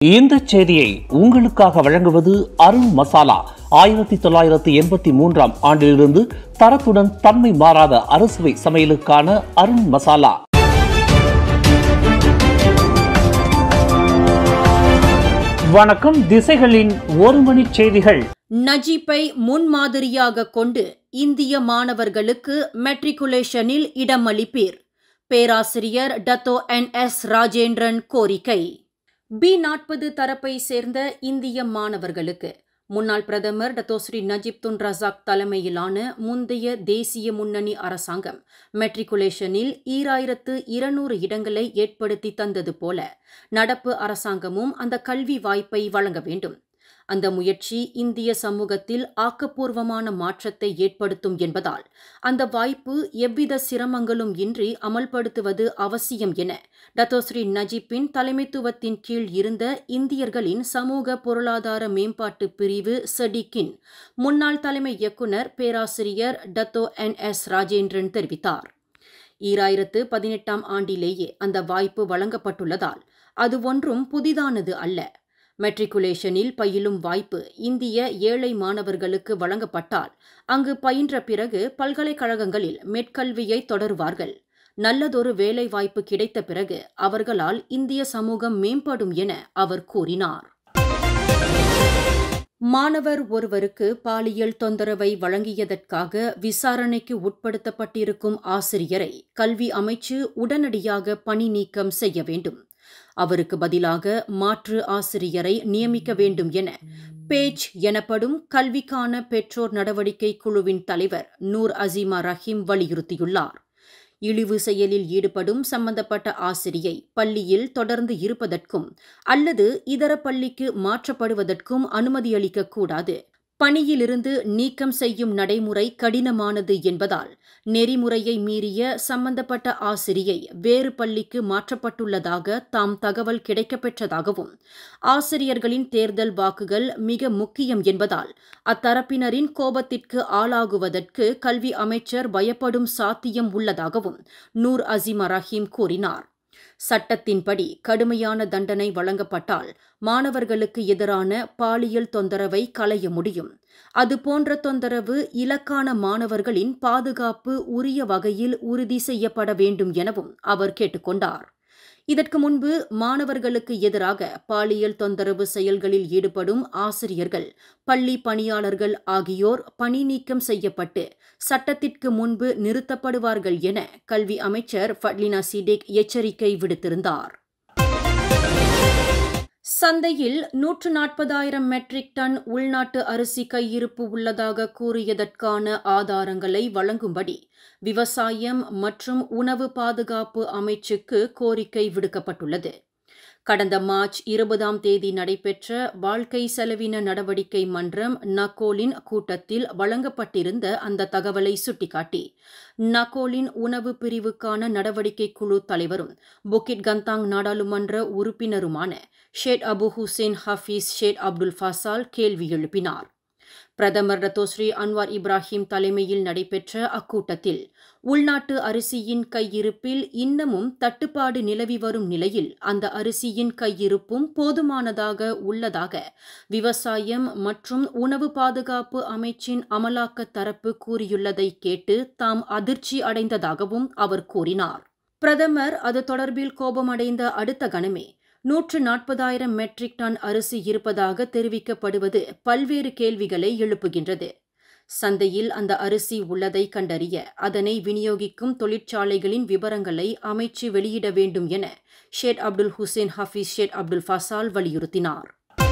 இந்த செய்தியை உங்களுக்காக வழங்குவது அருண் மசாலா ஆயிரத்தி தொள்ளாயிரத்தி எண்பத்தி மூன்றாம் ஆண்டிலிருந்து தரத்துடன் தன்மை மாறாத அறுசுவை சமையலுக்கான அருண் மசாலா வணக்கம் திசைகளின் ஒரு மணி செய்திகள் நஜீப்பை முன்மாதிரியாக கொண்டு இந்திய மாணவர்களுக்கு மெட்ரிகுலேஷனில் இடமளிப்பீர் பேராசிரியர் டத்தோ என் எஸ் ராஜேந்திரன் கோரிக்கை பி நாற்பது தரப்பை சேர்ந்த இந்திய மாணவர்களுக்கு முன்னாள் பிரதமர் டத்தோஸ்ரீ நஜீப் துன் ரசாக் தலைமையிலான முந்தைய தேசிய முன்னணி அரசாங்கம் மெட்ரிகுலேஷனில் ஈராயிரத்து இருநூறு இடங்களை ஏற்படுத்தி தந்தது போல நடப்பு அரசாங்கமும் அந்த கல்வி வாய்ப்பை வழங்க வேண்டும் அந்த முயற்சி இந்திய சமூகத்தில் ஆக்கப்பூர்வமான மாற்றத்தை ஏற்படுத்தும் என்பதால் அந்த வாய்ப்பு எவ்வித சிரமங்களும் இன்றி அமல்படுத்துவது அவசியம் என டத்தோஸ்ரீ நஜீப்பின் தலைமைத்துவத்தின் கீழ் இருந்த இந்தியர்களின் சமூக பொருளாதார மேம்பாட்டு பிரிவு செடிக்கின் முன்னாள் தலைமை இயக்குனர் பேராசிரியர் டத்தோ என் எஸ் ராஜேந்திரன் தெரிவித்தார் ஈராயிரத்து பதினெட்டாம் ஆண்டிலேயே அந்த வாய்ப்பு வழங்கப்பட்டுள்ளதால் அது ஒன்றும் புதிதானது அல்ல மெட்ரிகுலேஷனில் பயிலும் வாய்ப்பு இந்திய ஏழை மாணவர்களுக்கு வழங்கப்பட்டால் அங்கு பயின்ற பிறகு பல்கலைக்கழகங்களில் மேற்கல்வியை தொடருவார்கள் நல்லதொரு வேலை வாய்ப்பு கிடைத்த பிறகு அவர்களால் இந்திய சமூகம் மேம்படும் என அவர் கூறினார் மாணவர் ஒருவருக்கு பாலியல் தொந்தரவை வழங்கியதற்காக விசாரணைக்கு உட்படுத்தப்பட்டிருக்கும் ஆசிரியரை கல்வி அமைச்சு உடனடியாக பணி நீக்கம் செய்ய வேண்டும் அவருக்கு பதிலாக மாற்று ஆசிரியரை நியமிக்க வேண்டும் என பேஜ் எனப்படும் கல்விக்கான பெற்றோர் நடவடிக்கை குழுவின் தலைவர் நூர் அசீமா ரஹீம் வலியுறுத்தியுள்ளார் இழிவு செயலில் ஈடுபடும் சம்பந்தப்பட்ட ஆசிரியை பள்ளியில் தொடர்ந்து இருப்பதற்கும் அல்லது இதர பள்ளிக்கு மாற்றப்படுவதற்கும் அனுமதியளிக்கக்கூடாது பணியிலிருந்து நீக்கம் செய்யும் நடைமுறை கடினமானது என்பதால் நெறிமுறையை மீறிய சம்பந்தப்பட்ட ஆசிரியை வேறு பள்ளிக்கு மாற்றப்பட்டுள்ளதாக தாம் தகவல் கிடைக்கப்பெற்றதாகவும் ஆசிரியர்களின் தேர்தல் வாக்குகள் மிக முக்கியம் என்பதால் அத்தரப்பினரின் கோபத்திற்கு ஆளாகுவதற்கு கல்வி அமைச்சர் பயப்படும் சாத்தியம் உள்ளதாகவும் நூர் அசிமா ரஹீம் கூறினார் சட்டத்தின்படி கடுமையான தண்டனை வழங்கப்பட்டால் மாணவர்களுக்கு எதிரான பாலியல் தொந்தரவை களைய முடியும் அதுபோன்ற தொந்தரவு இலக்கான மாணவர்களின் பாதுகாப்பு உரிய வகையில் உறுதி செய்யப்பட வேண்டும் எனவும் அவர் கேட்டுக்கொண்டார் இதற்கு முன்பு மாணவர்களுக்கு எதிராக பாலியல் தொந்தரவு செயல்களில் ஈடுபடும் ஆசிரியர்கள் பள்ளி பணியாளர்கள் ஆகியோர் பணி நீக்கம் செய்யப்பட்டு சட்டத்திற்கு முன்பு நிறுத்தப்படுவார்கள் என கல்வி அமைச்சர் ஃபட்லினா சிடேக் எச்சரிக்கை விடுத்திருந்தார் சந்தையில் நூற்று நாற்பதாயிரம் மெட்ரிக் டன் உள்நாட்டு அரிசி கையிருப்பு உள்ளதாக கூறியதற்கான ஆதாரங்களை வழங்கும்படி விவசாயம் மற்றும் உணவு பாதுகாப்பு அமைச்சுக்கு கோரிக்கை விடுக்கப்பட்டுள்ளது கடந்த மார்ச் இருபதாம் தேதி நடைபெற்ற வாழ்க்கை செலவின நடவடிக்கை மன்றம் நக்கோலின் கூட்டத்தில் வழங்கப்பட்டிருந்த அந்த தகவலை சுட்டிக்காட்டி நக்கோலின் உணவு பிரிவுக்கான நடவடிக்கை குழு தலைவரும் புக்கிட் கந்தாங் நாடாளுமன்ற உறுப்பினருமான Syed Abu Hussain Hafiz Syed Abdul Fasal கேள்வி எழுப்பினார் பிரதமர் ரத்தோஸ்ரீ அன்வார் இப்ராஹிம் தலைமையில் நடைபெற்ற அக்கூட்டத்தில் உள்நாட்டு அரிசியின் கையிருப்பில் இன்னமும் தட்டுப்பாடு நிலவி வரும் நிலையில் அந்த அரிசியின் கையிருப்பும் போதுமானதாக உள்ளதாக விவசாயம் மற்றும் உணவு பாதுகாப்பு அமைச்சின் அமலாக்க தரப்பு கூறியுள்ளதை கேட்டு தாம் அதிர்ச்சி அடைந்ததாகவும் அவர் கூறினார் பிரதமர் அது தொடர்பில் கோபமடைந்த அடுத்த கணமே நூற்று நாற்பதாயிரம் மெட்ரிக் டன் அரிசி இருப்பதாக தெரிவிக்கப்படுவது பல்வேறு கேள்விகளை எழுப்புகின்றது சந்தையில் அந்த அரிசி உள்ளதை கண்டறிய அதனை விநியோகிக்கும் தொழிற்சாலைகளின் விவரங்களை அமைச்சு வெளியிட வேண்டும் என Syed Abdul Hussain Hafiz Syed Abdul Fasal வலியுறுத்தினார்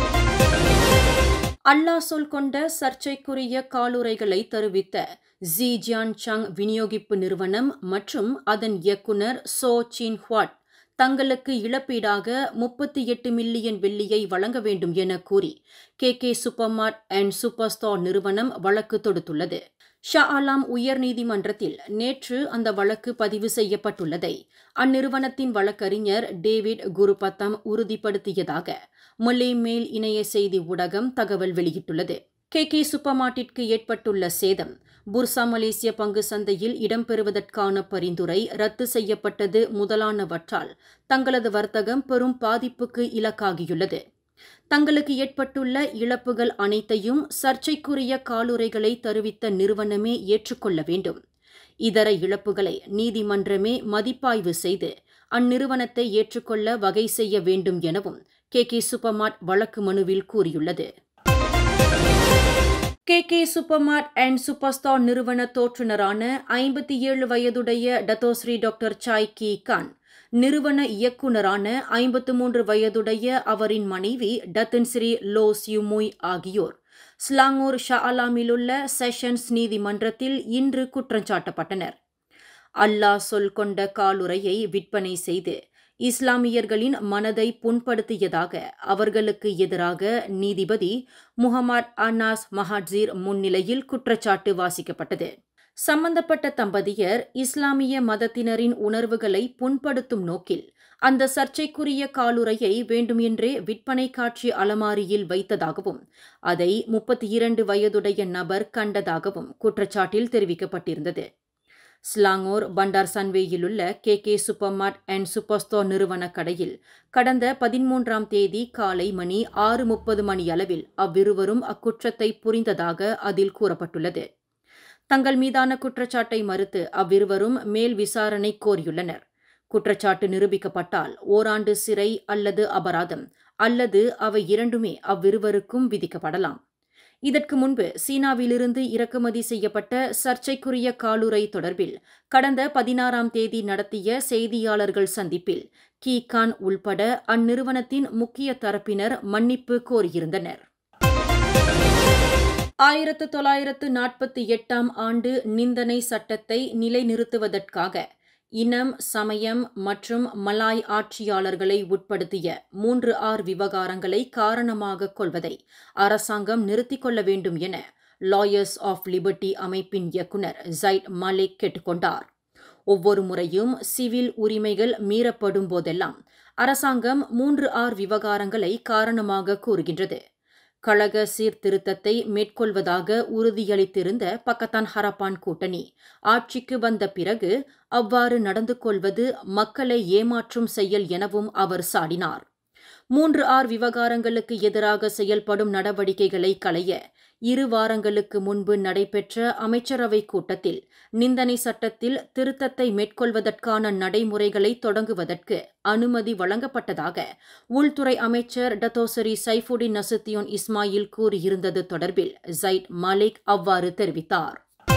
அல்லாஹ் சொல் கொண்ட சர்ச்சைக்குரிய காலுரைகளை தருவித்த ஜி ஜியான் சங் விநியோகிப்பு நிறுவனம் மற்றும் அதன் இயக்குனர் சோ சின் ஹுவாட் தங்களுக்கு இழப்பீடாக முப்பத்தி எட்டு மில்லியன் வெள்ளியை வழங்க வேண்டும் என கூறி K K Supermart and super star நிறுவனம் வழக்கு தொடுத்துள்ளது ஷா ஆலாம் உயர்நீதிமன்றத்தில் நேற்று அந்த வழக்கு பதிவு செய்யப்பட்டுள்ளதை அந்நிறுவனத்தின் வழக்கறிஞர் டேவிட் குருபத்தம் உறுதிப்படுத்தியதாக முல்லே மேல் இணைய செய்தி ஊடகம் தகவல் வெளியிட்டுள்ளது கே கே சூப்பர்மார்ட்டிற்கு ஏற்பட்டுள்ள சேதம் புர்சா மலேசிய பங்கு சந்தையில் இடம்பெறுவதற்கான பரிந்துரை ரத்து செய்யப்பட்டது முதலானவற்றால் தங்களது வர்த்தகம் பெரும் பாதிப்புக்கு இலக்காகியுள்ளது தங்களுக்கு ஏற்பட்டுள்ள இழப்புகள் அனைத்தையும் சர்ச்சைக்குரிய காலுரைகளை தருவித்த நிறுவனமே ஏற்றுக்கொள்ள வேண்டும் இதர இழப்புகளை நீதிமன்றமே மதிப்பாய்வு செய்து அந்நிறுவனத்தை ஏற்றுக்கொள்ள வகை செய்ய வேண்டும் எனவும் கே கே சூப்பர்மார்ட் வழக்கு மனுவில் கூறியுள்ளது K K Supermart and super star நிறுவன தோற்றுநரான ஐம்பத்தி ஏழு வயதுடைய டத்தோஸ்ரீ டாக்டர் சாய் கி கான் நிறுவன இயக்குநரான ஐம்பத்து மூன்று வயதுடைய அவரின் மனைவி டத்தன் ஸ்ரீ லோ சியுமுய் ஆகியோர் ஸ்லாங்கூர் ஷா அலாமிலுள்ள செஷன்ஸ் நீதிமன்றத்தில் இன்று குற்றஞ்சாட்டப்பட்டனர் அல்லாஹ் சொல் கொண்ட காலுரையை விற்பனை செய்து இஸ்லாமியர்களின் மனதை புண்படுத்தியதாக அவர்களுக்கு எதிராக நீதிபதி முகமது அன்னாஸ் மஹாட்சீர் முன்னிலையில் குற்றச்சாட்டு வாசிக்கப்பட்டது சம்பந்தப்பட்ட தம்பதியர் இஸ்லாமிய மதத்தினரின் உணர்வுகளை புண்படுத்தும் நோக்கில் அந்த சர்ச்சைக்குரிய காலுரையை வேண்டுமென்றே விற்பனை காட்சி அலமாரியில் வைத்ததாகவும் அதை முப்பத்தி இரண்டு வயதுடைய நபர் கண்டதாகவும் குற்றச்சாட்டில் தெரிவிக்கப்பட்டிருந்தது ஸ்லாங்கோர் பண்டார் சன்வேயிலுள்ள K K Supermart and super store நிறுவன கடையில் கடந்த பதிமூன்றாம் தேதி காலை மணி ஆறு முப்பது மணி அளவில் அவ்விருவரும் அக்குற்றத்தை புரிந்ததாக அதில் கூறப்பட்டுள்ளது தங்கள் மீதான குற்றச்சாட்டை மறுத்து அவ்விருவரும் மேல் விசாரணை கோரியுள்ளனர் குற்றச்சாட்டு நிரூபிக்கப்பட்டால் ஓராண்டு சிறை அல்லது அபராதம் அல்லது அவை இரண்டுமே அவ்விருவருக்கும் விதிக்கப்படலாம் இதற்கு முன்பு சீனாவிலிருந்து இறக்குமதி செய்யப்பட்ட சர்ச்சைக்குரிய காலுரை தொடர்பில் கடந்த பதினாறாம் தேதி நடத்திய செய்தியாளர்கள் சந்திப்பில் கி கான் உள்பட அந்நிறுவனத்தின் முக்கிய தரப்பினர் மன்னிப்பு கோரியிருந்தனர் ஆயிரத்து தொள்ளாயிரத்து நாற்பத்தி எட்டாம் ஆண்டு நிந்தனை சட்டத்தை நிலைநிறுத்துவதற்காக இனம் சமயம் மற்றும் மலாய் ஆட்சியாளர்களை உட்படுத்திய மூன்று ஆர் விவகாரங்களை காரணமாக கொள்வதை அரசாங்கம் நிறுத்திக் கொள்ள வேண்டும் என லாயர்ஸ் ஆஃப் லிபர்ட்டி அமைப்பின் இயக்குநர் ஜைட் மாலிக் கேட்டுக்கொண்டார் ஒவ்வொரு முறையும் சிவில் உரிமைகள் மீறப்படும் போதெல்லாம் அரசாங்கம் மூன்று ஆர் விவகாரங்களை காரணமாக கூறுகின்றது கழக சீர்திருத்தத்தை மேற்கொள்வதாக உறுதியளித்திருந்த பக்கத்தான் ஹரப்பான் கூட்டணி ஆட்சிக்கு வந்த பிறகு அவ்வாறு நடந்து கொள்வது மக்களை ஏமாற்றும் செயல் எனவும் அவர் சாடினார் மூன்று ஆர் விவகாரங்களுக்கு எதிராக செயல்படும் நடவடிக்கைகளை களைய இரு வாரங்களுக்கு முன்பு நடைபெற்ற அமைச்சரவை கூட்டத்தில் நிந்தனை சட்டத்தில் திருத்தத்தை மேற்கொள்வதற்கான நடைமுறைகளை தொடங்குவதற்கு அனுமதி வழங்கப்பட்டதாக உள்துறை அமைச்சர் டத்தோசரி சைஃபுடின் நசுத்தியோன் இஸ்மாயில் கூறியிருந்தது தொடர்பில் ஜைட் மாலிக் அவ்வாறு தெரிவித்தார்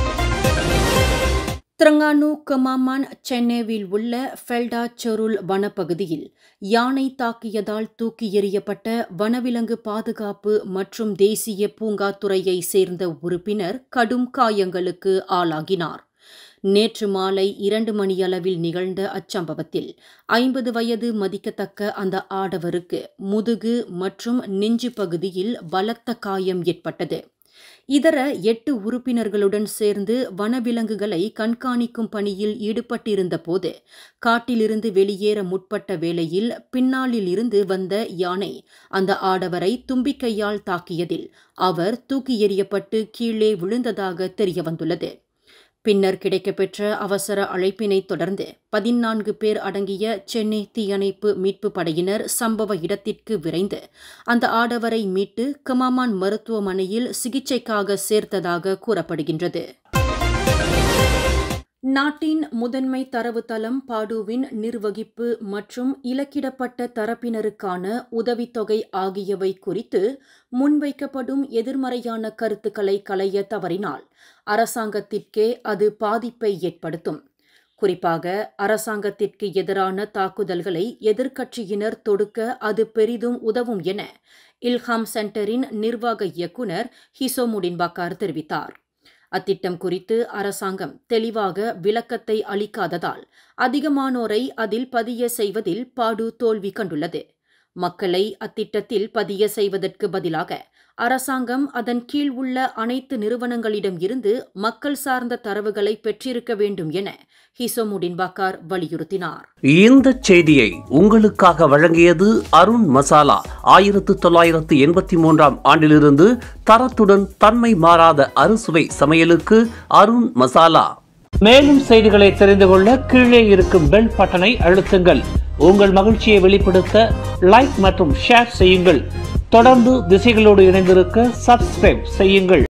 திரங்கானு கமாமான் சென்னைவில் உள்ள ஃபெல்டா சொருள் வனப்பகுதியில் யானை தாக்கியதால் தூக்கி எறியப்பட்ட வனவிலங்கு பாதுகாப்பு மற்றும் தேசிய பூங்கா துறையை சேர்ந்த உறுப்பினர் கடும் காயங்களுக்கு ஆளாகினார் நேற்று மாலை இரண்டு மணியளவில் நிகழ்ந்த அச்சம்பவத்தில் ஐம்பது வயது மதிக்கத்தக்க அந்த ஆடவருக்கு முதுகு மற்றும் நெஞ்சு பகுதியில் பலத்த காயம் ஏற்பட்டது இதர எட்டு உறுப்பினர்களுடன் சேர்ந்து வனவிலங்குகளை கண்காணிக்கும் பணியில் ஈடுபட்டிருந்த போது காட்டிலிருந்து வெளியேற முற்பட்ட வேளையில் பின்னாளில் இருந்து வந்த யானை அந்த ஆடவரை தும்பிக்கையால் தாக்கியதில் அவர் தூக்கி எறியப்பட்டு கீழே விழுந்ததாக தெரியவந்துள்ளது பின்னர் கிடைக்கப்பெற்ற அவசர அழைப்பினை தொடர்ந்து பதினான்கு பேர் அடங்கிய சென்னை தீயணைப்பு மீட்பு படையினர் சம்பவ இடத்திற்கு விரைந்து அந்த ஆடவரை மீட்டு கமாமான் மருத்துவமனையில் சிகிச்சைக்காக சேர்த்ததாக கூறப்படுகின்றது நாட்டின் முதன்மை தரவுத்தளம் பாடுவின் நிர்வகிப்பு மற்றும் இலக்கிடப்பட்ட தரப்பினருக்கான உதவித்தொகை ஆகியவை குறித்து முன்வைக்கப்படும் எதிர்மறையான கருத்துக்களை களைய தவறினால் அரசாங்கத்திற்கே அது பாதிப்பை ஏற்படுத்தும் குறிப்பாக அரசாங்கத்திற்கு எதிரான தாக்குதல்களை எதிர்க்கட்சியினர் தொடுக்க அது பெரிதும் உதவும் என இல்ஹாம் சென்டரின் நிர்வாக இயக்குநர் ஹிசோமுடின் பக்கார் தெரிவித்தார் அத்திட்டம் குறித்து அரசாங்கம் தெளிவாக விளக்கத்தை அளிக்காததால் அதிகமானோரை அதில் பதிய செய்வதில் பாடு தோல்வி கண்டுள்ளது மக்களை அத்திட்டத்தில் பதிய செய்வதற்கு பதிலாக அரசாங்கம் அதன் கீழ் உள்ள அனைத்து நிறுவனங்களிடம் இருந்து மக்கள் சார்ந்த தரவுகளை பெற்றிருக்க வேண்டும் என ஹிசோமுடின் பக்கார் வலியுறுத்தினார் இந்த செய்தியை உங்களுக்காக வழங்கியது அருண் மசாலா ஆயிரத்து தொள்ளாயிரத்து எண்பத்தி மூன்றாம் ஆண்டிலிருந்து தரத்துடன் தன்மை மாறாத அறுசுவை சமையலுக்கு அருண் மசாலா மேலும் செய்திகளை தெரிந்து கொள்ள கீழே இருக்கும் பெல் பட்டனை அழுத்துங்கள் உங்கள் மகிழ்ச்சியை வெளிப்படுத்த லைக் மற்றும் ஷேர் செய்யுங்கள் தொடர்ந்து திசைகளோடு இணைந்திருக்க சப்ஸ்கிரைப் செய்யுங்கள்